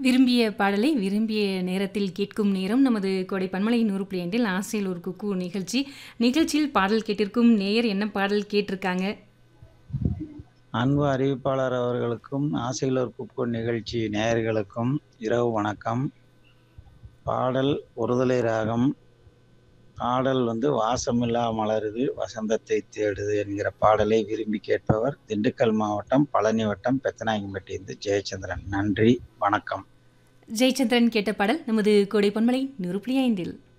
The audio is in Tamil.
விரும்பிய பாடலை விரும்பிய நேரத்தில் கேட்கும் நேரம் நமது கோடை பன்மலை நூறு புள்ளி ஆசையில் ஒரு குக்கு நிகழ்ச்சி நிகழ்ச்சியில் பாடல் கேட்டிருக்கும் நேயர் என்ன பாடல் கேட்டிருக்காங்க அன்பு அறிவிப்பாளர் அவர்களுக்கும் ஆசையில் ஒரு குக்கு நிகழ்ச்சி நேயர்களுக்கும் இரவு வணக்கம் பாடல் ஒருதலை ராகம் பாடல் வந்து வாசமில்லா மலருது வசந்தத்தை தேடுது என்கிற பாடலை விரும்பி கேட்பவர் திண்டுக்கல் மாவட்டம் பழனி வட்டம் பெத்தநாயகம்பட்டியிருந்து ஜெயச்சந்திரன் நன்றி வணக்கம் ஜெயச்சந்திரன் கேட்ட பாடல் நமது கோடை பன்மலை நூறு புள்ளி ஐந்தில்